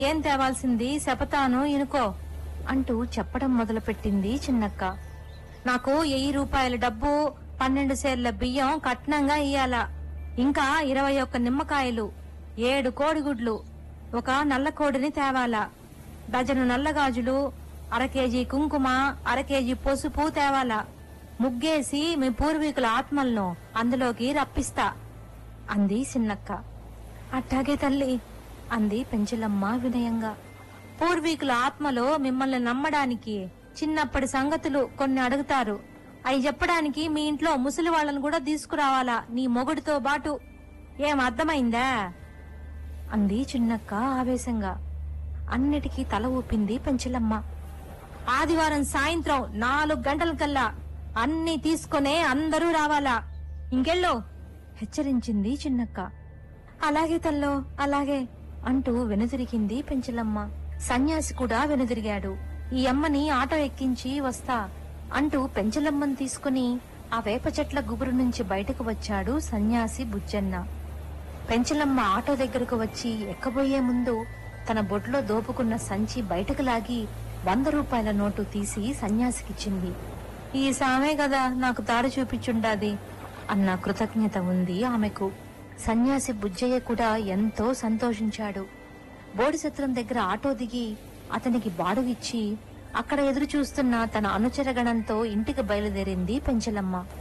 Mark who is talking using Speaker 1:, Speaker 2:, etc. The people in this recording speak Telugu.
Speaker 1: ఏం తేవాల్సింది శపతాను ఇనుకో అంటూ చెప్పడం మొదలుపెట్టింది చిన్నక్క నాకు వెయ్యి రూపాయల డబ్బు పన్నెండు సేర్ల బియ్యం కట్నంగా ఇయ్యాల ఇంకా ఇరవై ఒక్క నిమ్మకాయలు ఏడు కోడిగుడ్లు ఒక నల్ల కోడిని తేవాలా డజను నల్లగాజులు అర కేజీ కుంకుమ అర కేజీ పసుపు తేవాలా ముగ్గేసి మీ పూర్వీకుల ఆత్మలను అందులోకి రప్పిస్తా అంది చిన్నక్క అట్టాగే తల్లి అంది పెంచలమ్మ వినయంగా పూర్వీకుల ఆత్మలో మిమ్మల్ని నమ్మడానికి చిన్నప్పటి సంగతులు కొన్ని అడుగుతారు అవి చెప్పడానికి మీ ఇంట్లో ముసలి వాళ్ళని కూడా తీసుకురావాలా నీ మొగుడితో బాటు ఏం అర్థమైందా అంది చిన్నక్క ఆవేశంగా అన్నిటికీ తల ఊపింది పెంచలమ్మ ఆదివారం సాయంత్రం నాలుగు గంటల కల్లా అన్ని తీసుకునే అందరూ రావాలా ఇంకెళ్ళు హెచ్చరించింది చిన్నక్క అలాగే తల్లో అలాగే అంటూ వెనుదిరిగింది పెంచలమ్మ సన్యాసి కూడా వెనుదిరిగాడు ఈ అమ్మని ఆటో ఎక్కించి వస్తా అంటూ పెంచలమ్మని తీసుకుని ఆ వేప చెట్ల గుబురు నుంచి బయటకు వచ్చాడు సన్యాసి బుజ్జన్న పెంచలమ్మ ఆటో దగ్గరకు వచ్చి ఎక్కబోయే ముందు తన బొడ్లో దోపుకున్న సంచి బయటకు లాగి వంద రూపాయల నోటు తీసి సన్యాసికిచ్చింది ఈ సామే కదా నాకు దారి చూపించుండాది అన్న కృతజ్ఞత ఉంది ఆమెకు సన్యాసి బుజ్జయ్య కూడా ఎంతో సంతోషించాడు బోడిసత్రం దగ్గర ఆటో దిగి అతనికి బాడుగిచ్చి అక్కడ ఎదురు చూస్తున్న తన అనుచరగణంతో ఇంటికి బయలుదేరింది పెంచలమ్మ